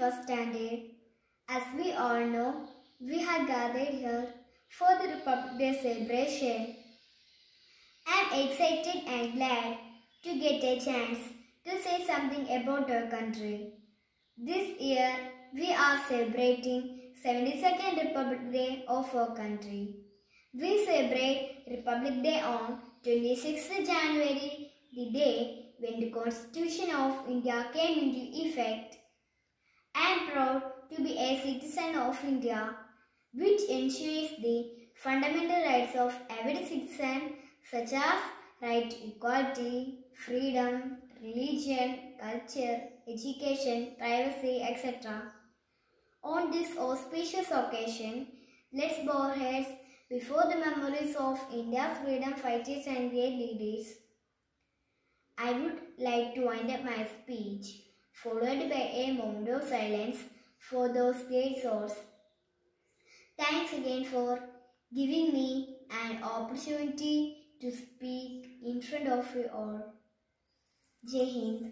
first standard. As we all know, we have gathered here for the Republic Day celebration. I am excited and glad to get a chance to say something about our country. This year, we are celebrating 72nd Republic Day of our country. We celebrate Republic Day on 26th January, the day when the Constitution of India came into effect. I am proud to be a citizen of India, which ensures the fundamental rights of every citizen, such as right to equality, freedom, religion, culture, education, privacy, etc. On this auspicious occasion, let's bow our heads before the memories of India's freedom fighters and great leaders. I would like to wind up my speech, followed by a moment of silence for those great souls. Thanks again for giving me an opportunity to speak in front of you all. Jai Hind.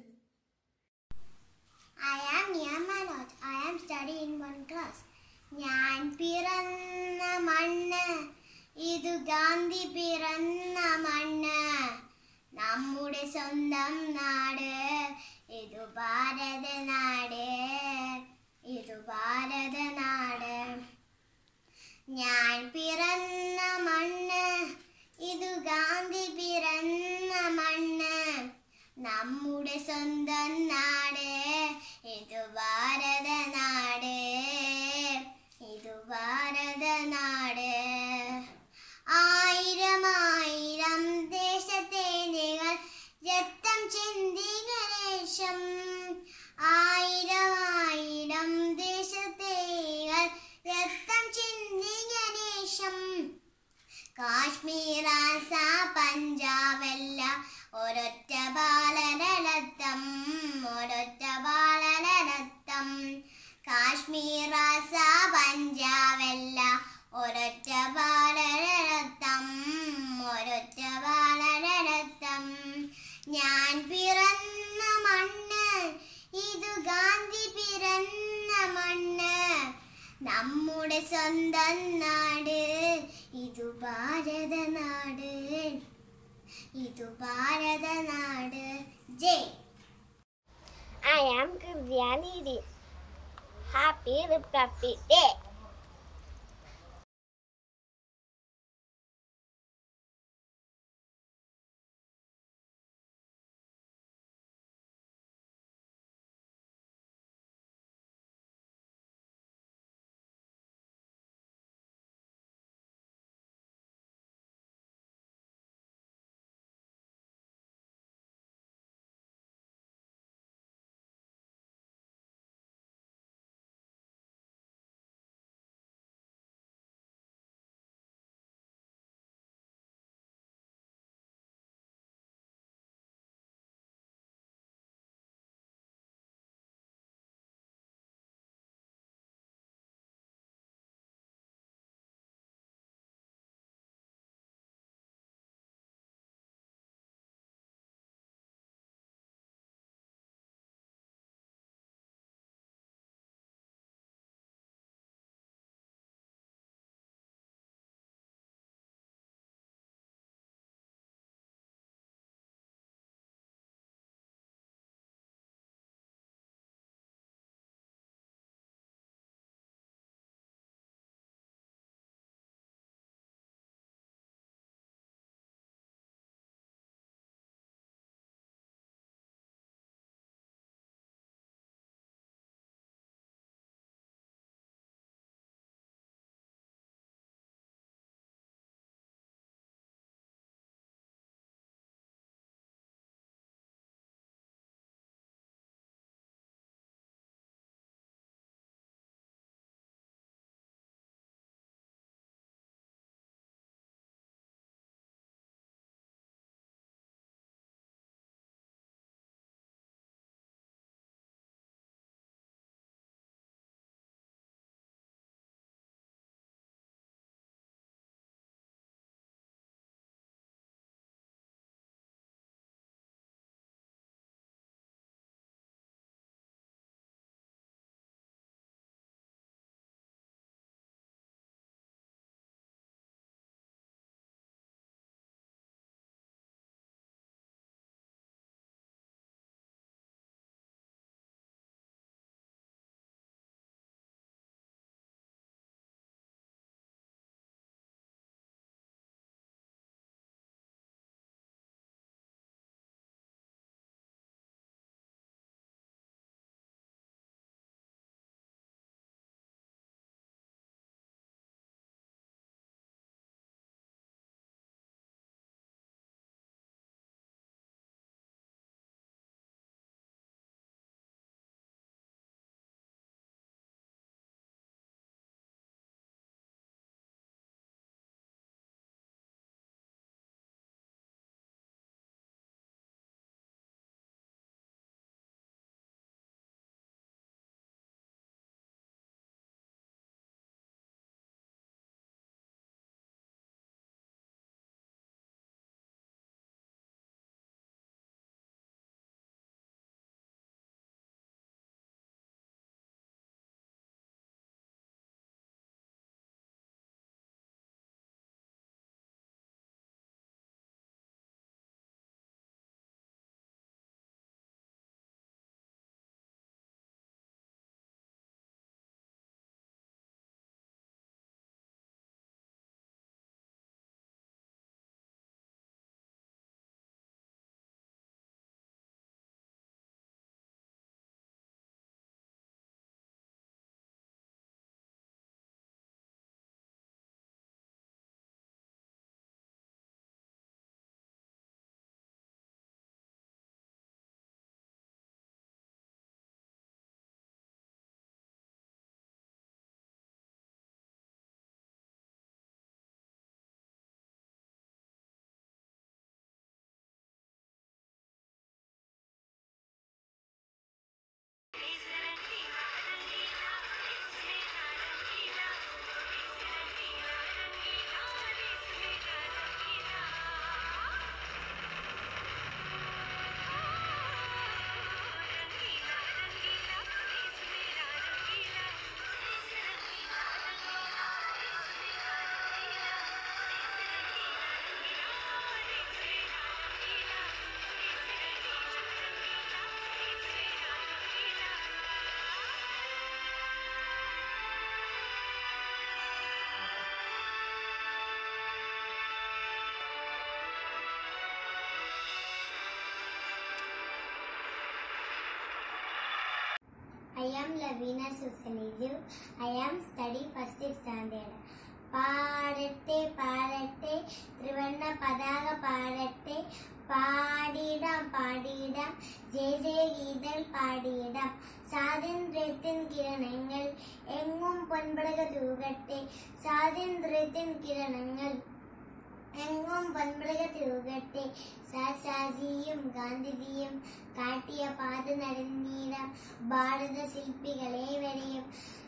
I am Nia Manoj. I am studying in one class. ഞാൻ പിറന്ന മണ്ണ് ഇതു ഗാന്ധി പിറന്ന മണ്ണ് നമ്മുടെ സ്വന്തം നാട് ഇതു ഭാരത നാട് ഇതു ഭാരത നാട് ഞാൻ പിറന്ന മണ്ണ് ഇതു ഗാന്ധി പിറന്ന മണ്ണ് നമ്മുടെ സ്വന്തം നാട് ഇതു ഭാരത നാട് ഇതു ഭാരത നാട് ആയിരം ആയിരം ദേശത്തേനുകൾ രക്തം ചിന്തി ഗണേശം ആയിരം ആയിരം ദേശത്തേകൾ രക്തം ചിന്തി ഗണേശം കാശ്മീർ ആസാ പഞ്ചാബല്ല ഒരൊറ്റ ബാലരടത്തം ഒരൊറ്റ ബാലരടത്തം കാശ്മീർ ആസാ പഞ്ചാബല്ല ഒരൊറ്റ ബാലരടത്തം ഒരൊറ്റ ബാലരടത്തം ഞാൻ പിറന്ന മണ്ണ് ഇതു ഗാന്ധി പിറന്ന മണ്ണ് നമ്മുടെ സ്വന്തം നാട് ഇതു ഭാരത നാട് ഇതു ഭാരത നാട് ജയ് I am Krivyani Happy Republic Day. I am Lavina Susaniju. I am study first standard. പാടട്ടെ പാടട്ടെ ത്രിവർണ്ണ പതാക പാടട്ടെ പാടിടാം പാടിടാം ജയ ജയ ഗീതൾ പാടിയിടാം സ്വാതന്ത്ര്യത്തിൻ കിരണങ്ങൾ എങ്ങും പൊൻപടക തൂകട്ടെ സ്വാതന്ത്ര്യത്തിൻ കിരണങ്ങൾ എങ്ങും പൊൻപടക തൂകട്ടെ സാശാജിയും ഗാന്ധിജിയും കാട്ടിയ പാത നടന്നീടാം ഭാരത ശില്പികളെ വരെയും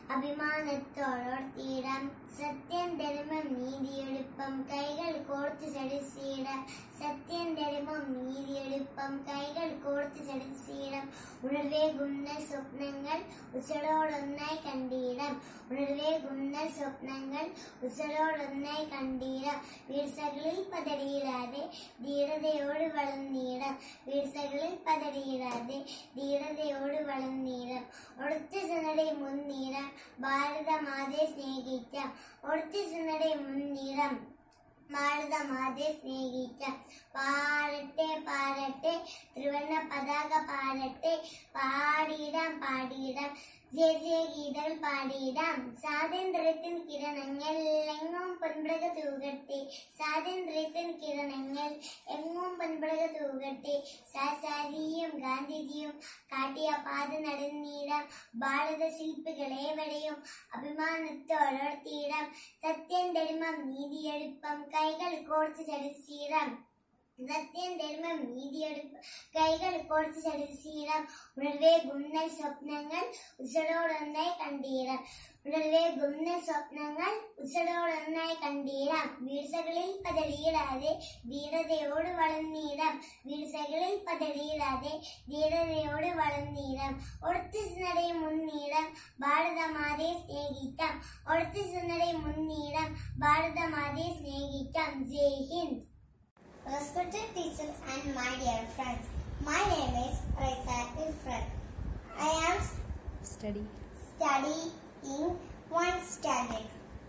അഭിമാനത്തോടോർത്തിയിടാം സത്യം ധർമ്മം നീതിയെടുപ്പം കൈകൾ കോർത്ത് ചടിച്ചിടാം സത്യം ധർമ്മം നീതിയെടുപ്പം കൈകൾ കോർത്ത് ചടിച്ചിടാം ഉണർവേകുന്ന സ്വപ്നങ്ങൾ ഉച്ചടോടൊന്നായി കണ്ടിടാം ഉണർവേകുന്ന സ്വപ്നങ്ങൾ ഉച്ചടോടൊന്നായി കണ്ടിടാം വീഴ്ചകളിൽ പതടിയിടാതെ ധീരതയോട് വളർന്നിടാം വീഴ്ചകളിൽ പതടിയിടാതെ ധീരതയോട് വളർന്നിടാം ഒടുത്ത ജനടെ മുൻനിടാം ഭാരതമാതെ സ്നേഹിക്കാം ഒടുത്ത ജനടെ മുൻനിടാം ഭാരതമാതെ സ്നേഹിക്കാം പാടട്ടെ പാടട്ടെ ത്രിവർണ്ണ പതാക പാടട്ടെ പാടിയിടാം പാടിയിടാം ജയ ജയ ഗീതകൾ പാടിയിടാം സ്വാതന്ത്ര്യത്തിൻ കിരണങ്ങൾ എങ്ങും പൊൻപടക തൂകട്ടെ സ്വാതന്ത്ര്യത്തിൻ കിരണങ്ങൾ എങ്ങും പൊൻപടക തൂകട്ടെ സാസാരിയും ഗാന്ധിജിയും കാട്ടിയ പാത നടന്നിടാം ഭാരത ശില്പികളെ വരെയും അഭിമാനത്തോടോർത്തിയിടാം സത്യം ധർമ്മം നീതിയെടുപ്പം കൈകൾ കോർത്ത് ചടിച്ചിടാം സത്യം ധർമ്മം നീതിയെടുപ്പ് കൈകൾ കോർത്ത് ചടിച്ചിടാം ഉണർവേ ഗുന്നൽ സ്വപ്നങ്ങൾ ഉച്ചടോടൊന്നായി കണ്ടീടാം ഉണർവേ ഗുന്നൽ സ്വപ്നങ്ങൾ ഉച്ചടോടൊന്നായി കണ്ടീടാം വീഴ്ചകളിൽ പതടിയിടാതെ ധീരതയോട് വളർന്നിടാം വീഴ്ചകളിൽ പതടിയിടാതെ ധീരതയോട് വളർന്നിടാം ഒടുത്തിനടെ മുന്നീടാം ഭാരതമാതെ സ്നേഹിക്കാം ഒടുത്തിനടെ മുന്നീടാം ഭാരതമാതെ സ്നേഹിക്കാം ജയ് Hind Respected teachers and my dear friends, my name is Raisa Ifrat. I am study studying one standard.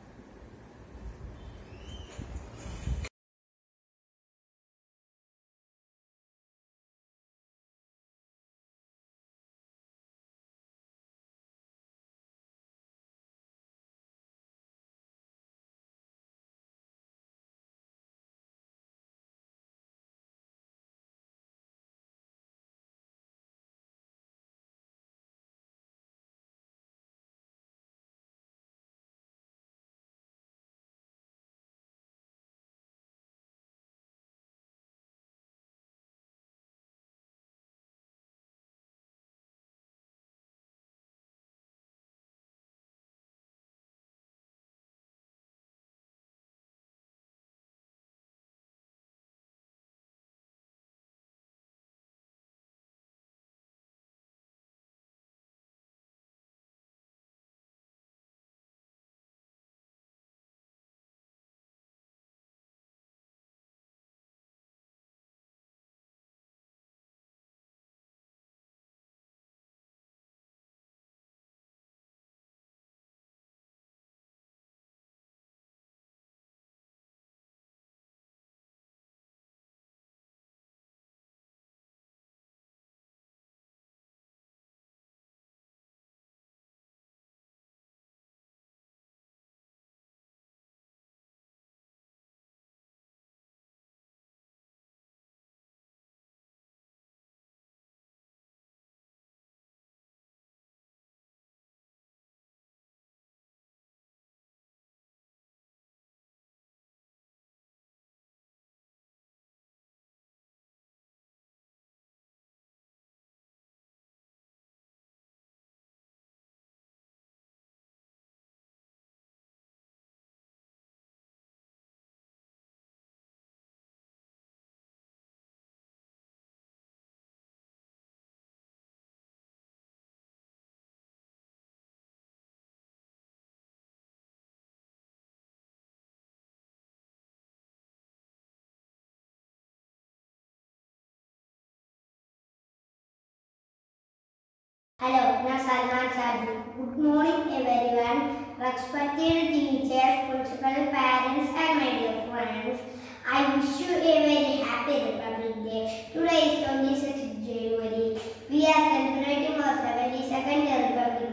Hello, ഞാൻ Salman Shaju good morning everyone respected teachers, principal, parents and my dear friends. I wish you a very happy Republic Day. Today is 26th January. We are celebrating our 72nd Republic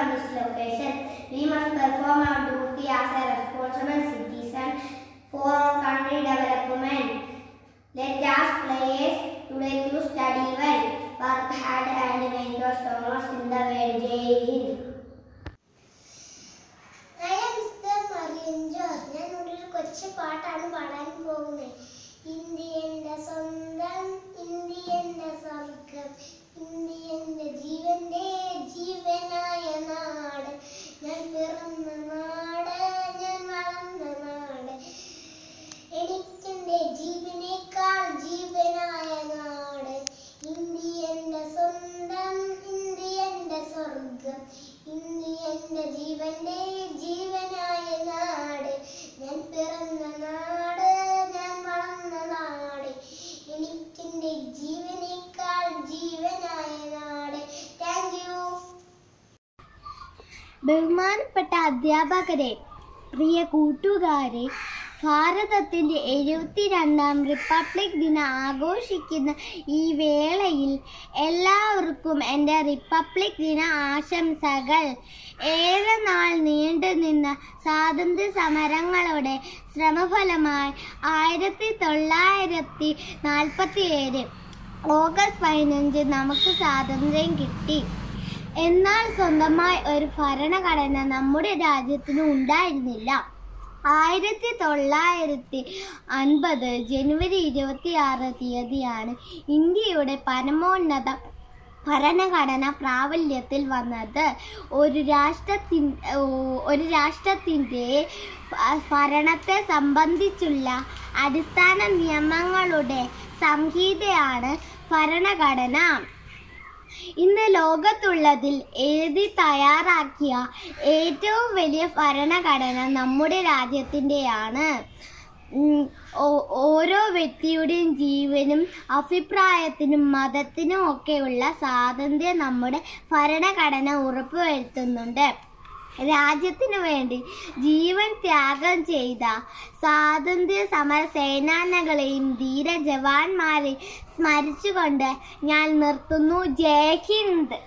on this location. We must perform our duty as a responsible citizen for our country development. Let us players today to study well, work hard and make the strongest in the world. Jai Hind. I am Mr. Marian George. ഞാൻ ഇവിടെ ഒരു കൊച്ചു പാട്ടാണ് പാടാൻ പോകുന്നത് India എന്റെ സ്വന്തം India എന്റെ സ്വർഗം ഇന്ത്യ എന്റെ ജീവന്റെ ജീവനായ നാട് ഞാൻ പിറന്ന നാട് ഞാൻ വളർന്ന നാട് എനിക്കെന്റെ ജീവനേക്കാൾ ജീവനായ നാട് ഇന്ത്യ എന്റെ സ്വന്തം ഇന്ത്യ എന്റെ സ്വർഗം ഇന്ത്യ എന്റെ ജീവന്റെ ജീവനായ നാട് ഞാൻ പിറന്ന നാട് ഞാൻ വളർന്ന നാട് എനിക്കെന്റെ ജീവനേക്കാൾ ജീവനായ നാട് താങ്ക് യു ബഹുമാനപ്പെട്ട അധ്യാപകരെ പ്രിയ കൂട്ടുകാരെ ഭാരതത്തിൻ്റെ എഴുപത്തിരണ്ടാം റിപ്പബ്ലിക് ദിനം ആഘോഷിക്കുന്ന ഈ വേളയിൽ എല്ലാവർക്കും എൻ്റെ റിപ്പബ്ലിക് ദിന ആശംസകൾ ഏറെ നാൾ നീണ്ടു നിന്ന സ്വാതന്ത്ര്യ സമരങ്ങളുടെ ശ്രമഫലമായി ആയിരത്തി തൊള്ളായിരത്തി നാൽപ്പത്തി ഏഴ് ഓഗസ്റ്റ് പതിനഞ്ച് നമുക്ക് സ്വാതന്ത്ര്യം കിട്ടി എന്നാൽ സ്വന്തമായി ഒരു ഭരണഘടന നമ്മുടെ രാജ്യത്തിന് ഉണ്ടായിരുന്നില്ല ആയിരത്തി തൊള്ളായിരത്തി അൻപത് ജനുവരി ഇരുപത്തി ആറ് തീയതിയാണ് ഇന്ത്യയുടെ പരമോന്നത ഭരണഘടന പ്രാബല്യത്തിൽ വന്നത് ഒരു രാഷ്ട്രത്തിൻ ഓ- ഒരു രാഷ്ട്രത്തിൻ്റെ ഭ- ഭരണത്തെ സംബന്ധിച്ചുള്ള അടിസ്ഥാന നിയമങ്ങളുടെ സംഹിതയാണ് ഭരണഘടന ഇന്ന് ലോകത്തുള്ളതിൽ എഴുതി തയ്യാറാക്കിയ ഏറ്റവും വലിയ ഭരണഘടന നമ്മുടെ രാജ്യത്തിൻ്റെയാണ് ഉം, ഓ- ഓരോ വ്യക്തിയുടെയും ജീവനും അഭിപ്രായത്തിനും മതത്തിനും ഒക്കെയുള്ള സ്വാതന്ത്ര്യം നമ്മുടെ ഭരണഘടന ഉറപ്പുവരുത്തുന്നുണ്ട് രാജ്യത്തിനു വേണ്ടി ജീവൻ ത്യാഗം ചെയ്ത സ്വാതന്ത്ര്യ സമര സേനാനികളെയും ധീര ജവാന്മാരെയും സ്മരിച്ചുകൊണ്ട് ഞാൻ നിർത്തുന്നു ജയ് Hind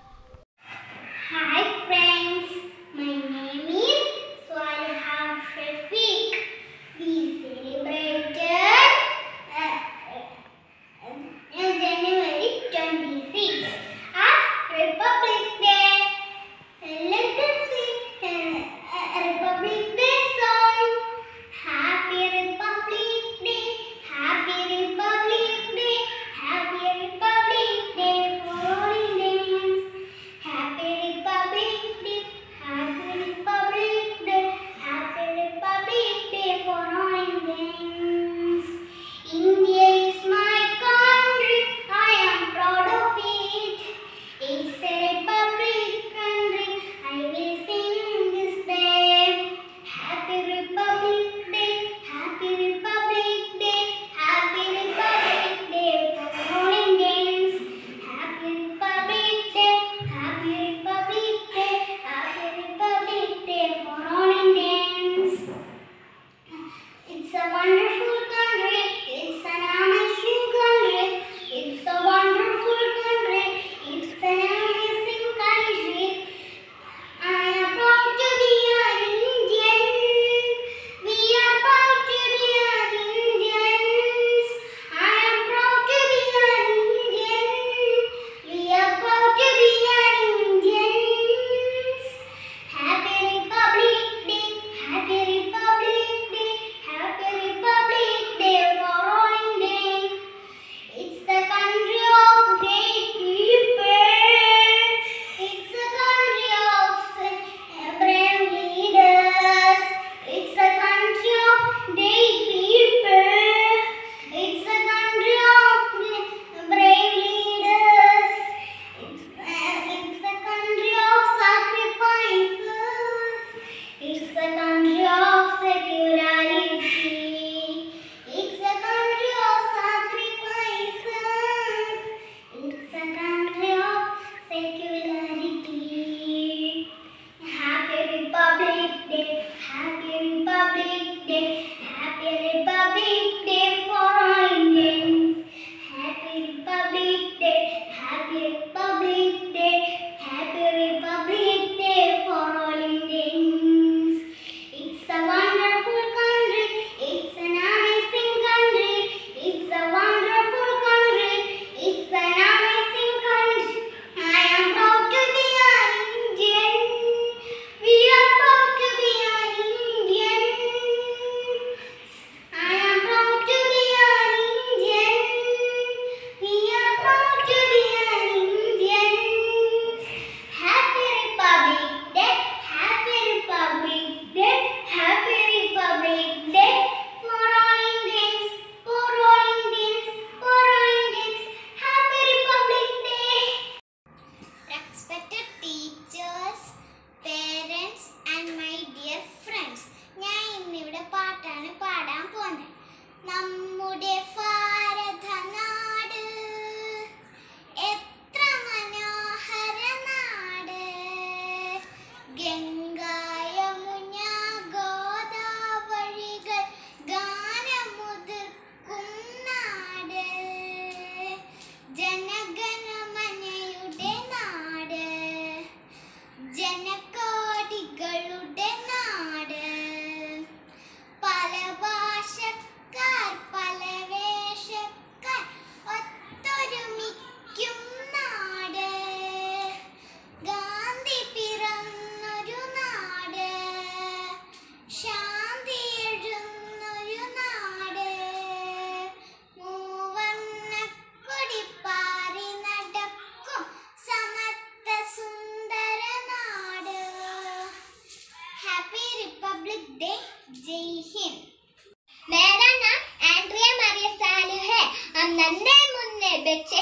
Hi friends, my name is Swaliha Shafiq. We celebrated uh, uh, January 26 as Republic Day. Let us sing uh, Republic Day song. Happy Republic Day, Happy Republic Day, Happy Republic Day for all Indians. Happy Republic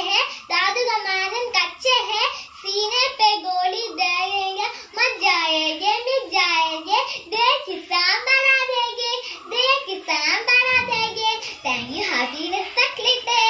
है दादू का मारन कच्चे है सीने पे गोली देंगे मर जाएंगे मिट जाएंगे देख किसान बना देंगे देख किसान बना देंगे thank you happy republic day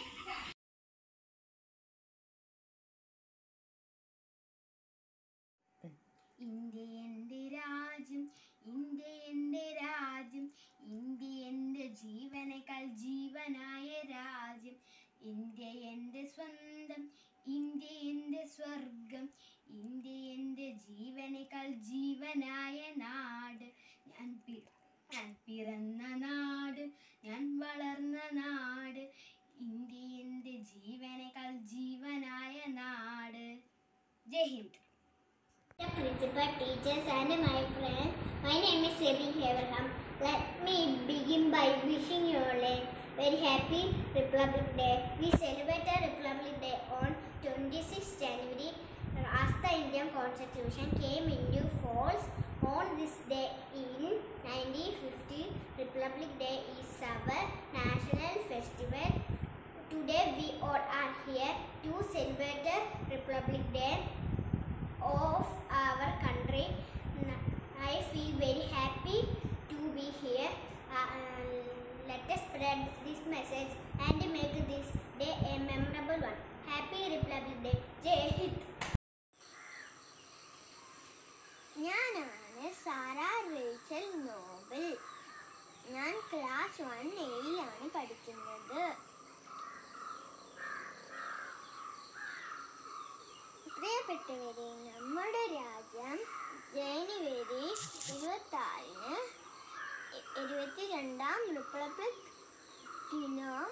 India എൻ്റെ രാജ്യം ഇന്ത്യ എൻ്റെ രാജ്യം ഇന്ത്യ എൻ്റെ ജീവനേക്കാൾ ജീവനായ രാജ്യം ഇന്ത്യ എൻ്റെ സ്വന്തം ഇന്ത്യ എൻ്റെ സ്വർഗം ഇന്ത്യ എൻ്റെ ജീവനേക്കാൾ ജീവനായ നാട് ഞാൻ പി- ഞാൻ പിറന്ന നാട് ഞാൻ വളർന്ന നാട് ഇന്ത്യ എൻ്റെ ജീവനേക്കാൾ ജീവനായ നാട് Jai Hind The principal, teachers and my friends, my name is Sabin Abraham. Let me begin by wishing you all a very happy Republic Day. We celebrated Republic Day on 26 January as the Indian Constitution came into force on this day in 1950. Republic Day is our national festival. Today we all are here to celebrate the Republic Day of our country. N- I feel very happy to be here. Uh, uh, let us spread this message and make this day a memorable one. Happy Republic Day. Jai Hind. ഞാനാണ് Sara Rachel Nobel ഞാൻ class one എയിലാണ് പഠിക്കുന്നത് പ്രിയപ്പെട്ടവരെ നമ്മുടെ രാജ്യം ജനുവരി ഇരുപത്തി ആറിന് ഇരുപത്തിരണ്ടാം റിപ്പബ്ലിക് ദിനം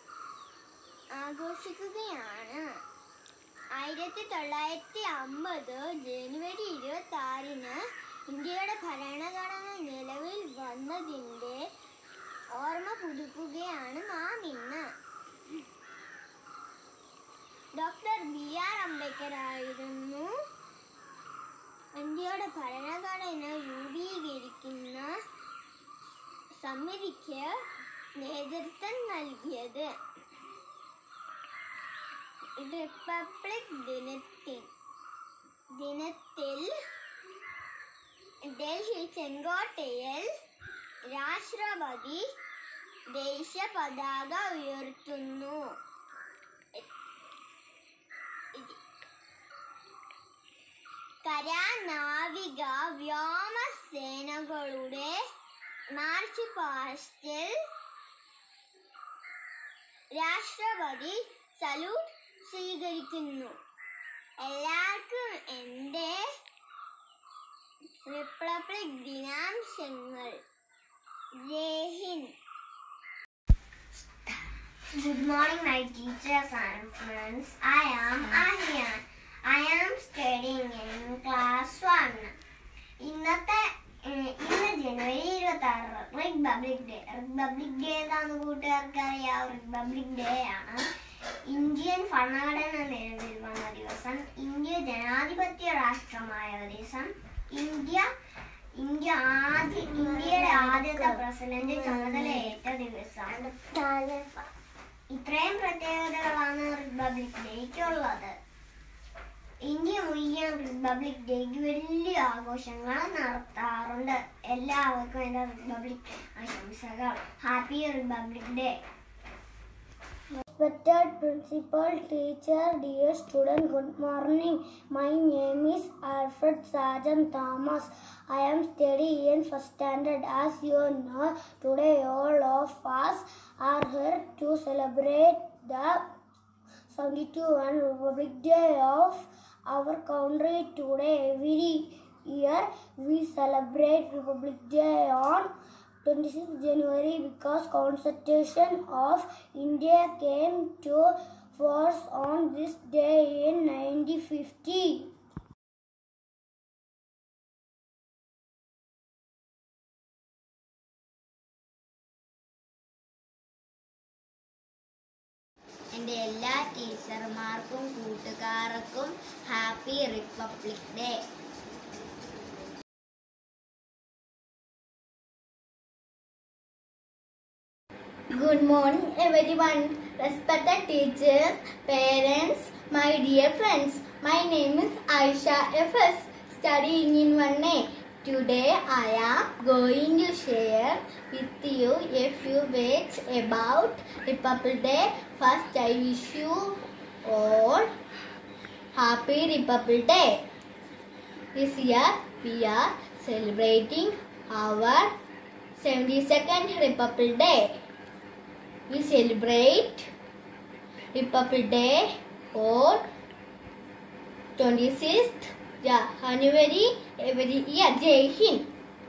ആഘോഷിക്കുകയാണ് ആയിരത്തി തൊള്ളായിരത്തി അമ്പത് ജനുവരി ഇരുപത്തി ആറിന് ഇന്ത്യയുടെ ഭരണഘടന നിലവിൽ വന്നതിൻ്റെ ഓർമ്മ പുതുക്കുകയാണ് നാം ഇന്ന് ഡോക്ടർ ബി ആർ അംബേദ്കർ ആയിരുന്നു ഇന്ത്യയുടെ ഭരണഘടന രൂപീകരിക്കുന്ന സമിതിക്ക് നേതൃത്വം നൽകിയത് റിപ്പബ്ലിക് ദിനത്തിൽ ദിനത്തിൽ ഡൽഹി ചെങ്കോട്ടയിൽ രാഷ്ട്രപതി ദേശീയ പതാക ഉയർത്തുന്നു കര നാവിക വ്യോമസേനകളുടെ മാർച്ച് പാസ്റ്റിൽ രാഷ്ട്രപതി സല്യൂട്ട് സ്വീകരിക്കുന്നു എല്ലാവർക്കും എൻ്റെ റിപ്പബ്ലിക് ദിനാംശങ്ങൾ Jai Hind Good morning, my teachers and friends. I am Ahyan. I am studying in class 1. ഇന്നത്തെ ഏഹ്, ഇന്ന് ജനുവരി ഇരുപത്തി ആറ് റിപ്പബ്ലിക് ഡേ റിപ്പബ്ലിക് ഡേ എന്താന്ന് കൂട്ടുകാർക്ക് അറിയാം റിപ്പബ്ലിക് ഡേ ആണ് ഇന്ത്യൻ ഭരണഘടന നിലവിൽ വന്ന ദിവസം ഇന്ത്യ ജനാധിപത്യ രാഷ്ട്രമായ ദിവസം ഇന്ത്യ ഇന്ത്യ ആദ്യ ഇന്ത്യയുടെ ആദ്യത്തെ പ്രസിഡന്റ് ചുമതലയേറ്റ ദിവസം ഇത്രയും പ്രത്യേകതകളാണ് റിപ്പബ്ലിക് ഡേക്കുള്ളത് ഇന്ത്യ മുഴുവൻ റിപ്പബ്ലിക് ഡേക്ക് വലിയ ആഘോഷങ്ങൾ നടത്താറുണ്ട് എല്ലാവർക്കും എൻ്റെ റിപ്പബ്ലിക് ആശംസകൾ happy republic day Respected principal, teacher, dear student, good morning. My name is Alfred Sergeant Thomas. I am studying in first standard. As you know, today all of us are here to celebrate the 72nd Republic Day of our country. Today, every year, we celebrate Republic Day on 26 January because Constitution of India came to force on this day in 1950. എൻ്റെ എല്ലാ ടീച്ചർമാർക്കും കൂട്ടുകാർക്കും happy republic day Good morning, everyone. Respected teachers, parents, my dear friends. My name is Aisha FS, studying in 1A. Today I am going to share with you a few words about Republic Day. First, I wish you all Happy Republic Day. This year we are celebrating our 72nd Republic Day. We celebrate Republic Day on 26th January every year. Jai Hind.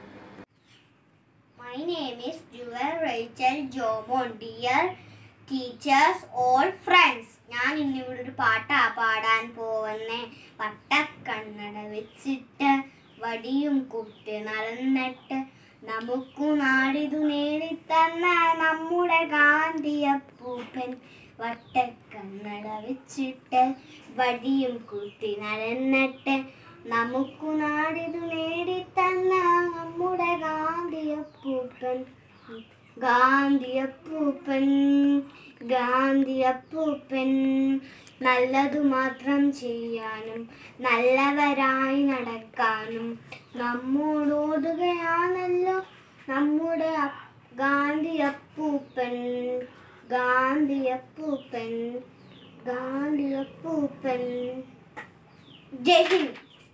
My name is Jewel Rachel Jomon. Dear teachers, all friends. ഞാൻ ഇന്നിവിടെ ഒരു പാട്ടാ പാടാൻ പോവുന്നേ വട്ടക്കണ്ണട വെച്ചിട്ട് വടിയും കുത്തി നടന്നിട്ട് നമുക്കു നാടിതു നേടിത്തന്ന നമ്മുടെ ഗാന്ധിയപ്പൂപ്പൻ വട്ടക്കണ്ണട വെച്ചിട്ട് വടിയും കുത്തി നടന്നിട്ട് നമുക്കു നാടിതു നേടിത്തന്ന നമ്മുടെ ഗാന്ധിയപ്പൂപ്പൻ ഗാന്ധിയപ്പൂപ്പൻ ഗാന്ധിയപ്പൂപ്പൻ നല്ലതു മാത്രം ചെയ്യാനും നല്ലവരായി നടക്കാനും നമ്മോടോതുകയാണല്ലോ നമ്മുടെ അപ്പ് ഗാന്ധിയപ്പൂപ്പൻ ഗാന്ധിയപ്പൂപ്പൻ ഗാന്ധിയപ്പൂപ്പൻ Jai Hind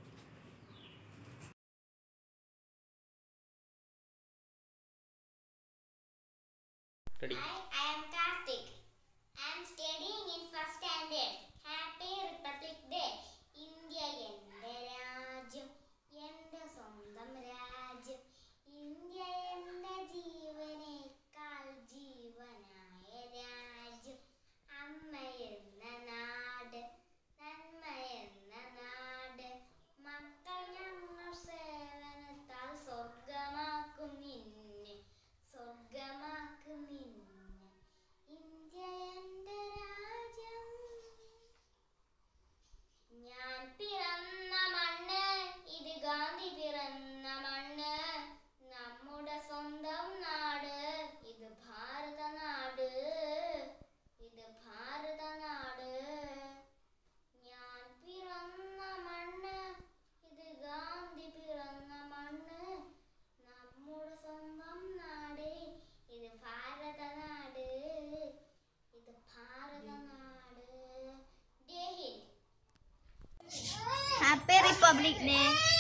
Ready? Hi, I am Karthik. I am studying in first standard. Happy Republic Day. India എൻ്റെ രാജ്യം എൻ്റെ സ്വന്തം രാജ്യം ഇന്ത്യ എൻ്റെ ജീവനേക്കാൾ ജീവനായ രാജ്യം അമ്മ എന്ന നാട് നന്മ എന്ന നാട് മക്കൾ ഞങ്ങൾ സേവനത്താൽ സ്വർഗമാക്കും നിന്നെ സ്വർഗമാക്കും നിന്നെ ഇന്ത്യ എൻ്റെ രാജ്യം ഞാൻ പിറന്ന മണ്ണ് ഇത് ഗാന്ധി പിറന്ന മണ്ണ് നമ്മുടെ സ്വന്തം നാട് ഇത് ഭാരത നാട് ഇത് ഭാരത നാട് ഞാൻ പിറന്ന മണ്ണ് ഇത് ഗാന്ധി പിറന്ന മണ്ണ് നമ്മുടെ സ്വന്തം നാട് ഇത് ഭാരത നാട് ഇത് ഭാരത നാട് Jai Hind happy republic day